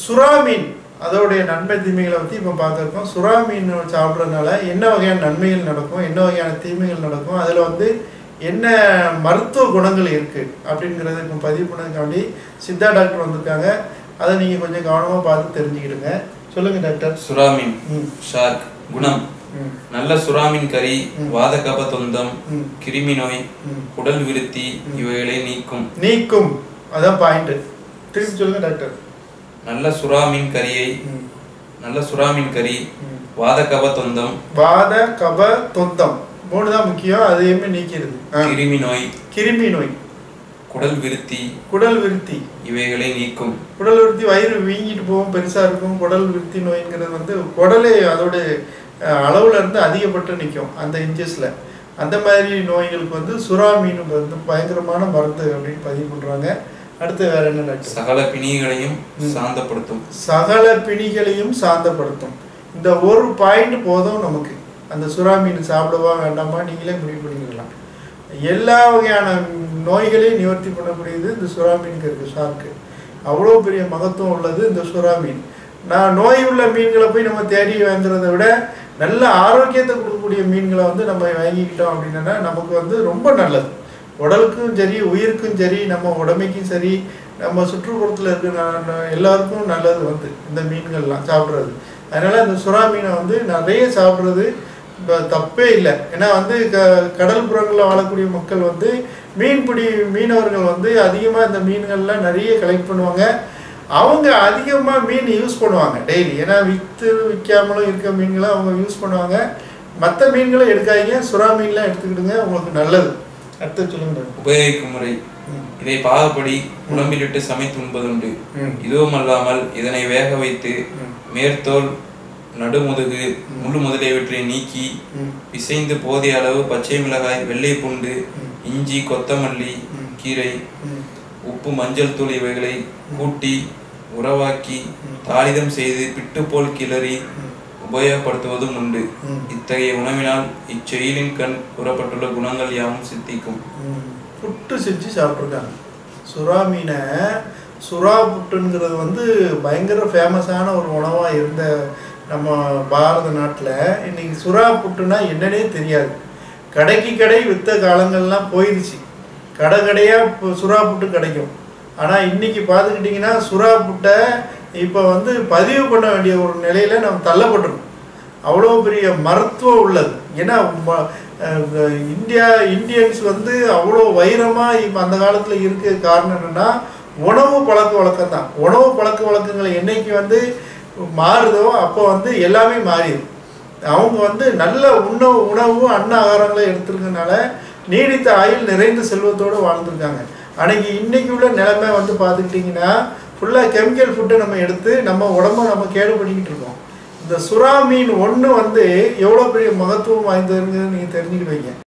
சுறா மீன் அதோடைய நன்மை தீமைகளை பற்றி இப்போ பார்த்துருக்கோம் சுறா மீன் சாப்பிட்றதுனால என்ன வகையான நன்மைகள் நடக்கும் என்ன வகையான தீமைகள் நடக்கும் அதில் வந்து என்ன மருத்துவ குணங்கள் இருக்குது அப்படிங்கிறத இப்போ பதிவு பண்ணதுக்காண்டி சித்தா டாக்டர் வந்திருக்காங்க அதை நீங்கள் கொஞ்சம் கவனமாக பார்த்து தெரிஞ்சுக்கிடுங்க சொல்லுங்கள் டாக்டர் சுறாமீன் ம் ஷார்க் குணம் ம் நல்ல சுறாமீன் கறி ம். வாத கபத்தொந்தம் ம். கிருமி நோய் ம். குடல் விருத்தி இவைகளை நீக்கும் நீக்கும் அதான் பாயிண்ட் திருப்பி சொல்லுங்க டாக்டர் நல்ல சுறாமீன் கறியை ம். நல்ல சுறாமீன் கறி ம். வாத கபத்தொந்தம் வாத கப தொந்தம் மூணு தான் முக்கியம் அதையுமே நீக்கிறது ஆ. கிருமி நோய் கிருமி நோய் குடல் விருத்தி குடல் விருத்தி இவைகளை நீக்கும் குடல் விருத்தி வயிறு வீங்கிட்டு போகும் பெருசா இருக்கும் குடல் விருத்தி நோய்ங்கிறது வந்து குடலே அதோட அஹ், அளவுல இருந்து அதிகப்பட்டு நிற்கும் அந்த இன்ச்சஸ்ல அந்த மாதிரி நோய்களுக்கு வந்து சுறா மீன் வந்து பயங்கரமான மருந்து அப்படின்னு பதிவு பண்றாங்க அடுத்து வேற என்ன டாக்டர் சகல பிணிகளையும் சாந்தப்படுத்தும் சகல பிணிகளையும் சாந்தப்படுத்தும் இந்த ஒரு பாயிண்ட் போதும் நமக்கு அந்த சுறா மீன் சாப்பிடவா வேண்டாமா நீங்களே முடிவு பண்ணிக்கலாம் எல்லா வகையான நோய்களையும் நிவர்த்தி பண்ணக்கூடியது இந்த சுறா மீனுக்கு இருக்கு ஷார்க்கு அவ்வளோ பெரிய மகத்துவம் உள்ளது இந்த சுறா மீன் நான் நோய் உள்ள மீன்களை போய் நம்ம தேடி வாங்குறதை விட நல்ல ஆரோக்கியத்தை கொடுக்கக்கூடிய மீன்களை வந்து நம்ம வாங்கிக்கிட்டோம் அப்படின்னா நமக்கு வந்து ரொம்ப நல்லது உடலுக்கும் சரி உயிருக்கும் சரி நம்ம உடமைக்கும் சரி நம்ம சுற்றுப்புறத்தில் இருக்கிற ந- ந- எல்லாருக்கும் நல்லது வந்து இந்த மீன்கள்லாம் சாப்பிட்றது அதனால இந்த சுறா மீனை வந்து நிறைய சாப்பிட்றது இப்ப தப்பே இல்லை ஏன்னா வந்து க கடல் புறங்களில் வாழக்கூடிய மக்கள் வந்து மீன்பிடி மீனவர்கள் வந்து அதிகமாக இந்த மீன்கள்லாம் நிறைய கலெக்ட் பண்ணுவாங்க அவங்க அதிகமாக மீன் யூஸ் பண்ணுவாங்க டெய்லி ஏன்னா விற்று விற்காமலும் இருக்க மீன்களை அவங்க யூஸ் பண்ணுவாங்க மற்ற மீன்களை எடுக்காதீங்க சுறா மீன்லாம் எடுத்துக்கிடுங்க உங்களுக்கு நல்லது அடுத்து சொல்லுங்க உபயோகிக்கும் முறை ம். இதை பாகப்படி குழம்பிலிட்டு சமைத்து உண்பதுண்டு ம். இதுவும் அல்லாமல் இதனை வேக வைத்து ம். மேற்தோல் நடுமுதுகு முழு முதலியவற்றை நீக்கி ம். பிசைந்து போதிய அளவு பச்சை மிளகாய் வெள்ளை பூண்டு ம். இஞ்சி கொத்தமல்லி ம். கீரை ம். உப்பு மஞ்சள் தூள் இவைகளை கூட்டி உறவாக்கி தாளிதம் செய்து பிட்டு போல் கிளறி ம். உபயோகப்படுத்துவதும் உண்டு ம். இத்தகைய உணவினால் இச்செயலின் கண் கூறப்பட்டுள்ள குணங்கள் யாவும் சித்திக்கும் ம். புட்டு செஞ்சு சாப்பிட்ருக்காங்க சுறா மீனை சுறா புட்டுங்கிறது வந்து பயங்கர ஃபேமஸான ஒரு உணவாக இருந்த நம்ம பாரத நாட்டில் இன்னைக்கு சுறா புட்டுனா என்னன்னே தெரியாது கடைக்கு கடை வித்த காலங்கள்லாம் போயிடுச்சு கடை கடையாக இப்போ சுறா புட்டு கிடைக்கும் ஆனால் இன்னைக்கு பார்த்துக்கிட்டிங்கன்னா சுறா புட்டை இப்போ வந்து பதிவு பண்ண வேண்டிய ஒரு நிலையில் நம்ம தள்ளப்பட்டிருக்கோம் அவ்வளோ பெரிய மருத்துவம் உள்ளது ஏன்னா ம- அஹ் இந்தியா இந்தியன்ஸ் வந்து அவ்வளோ வைரமாக இப்போ அந்த காலத்தில் இருக்க காரணம் என்னென்னா உணவு பழக்க வழக்கம் தான் உணவு பழக்க வழக்கங்கள் என்னைக்கு வந்து மாறுதோ அப்போ வந்து எல்லாமே மாறிடும் அவங்க வந்து நல்ல உணவு உணவும் அன்ன ஆகாரங்களை எடுத்துருக்கனால நீடித்த ஆயுள் நிறைந்த செல்வத்தோடு வாழ்ந்துருக்காங்க அன்னைக்கு இன்னைக்கு உள்ள நிலைமை வந்து பார்த்துக்கிட்டிங்கன்னா ஃபுல்லாக கெமிக்கல் ஃபுட்டை நம்ம எடுத்து நம்ம உடம்ப நம்ம கேடு பண்ணிக்கிட்டு இருக்கோம் இந்த சுறா மீன் ஒன்று வந்து எவ்வளோ பெரிய மகத்துவம் வாய்ந்ததுங்கிறது நீங்கள் தெரிஞ்சுக்கிடுவீங்க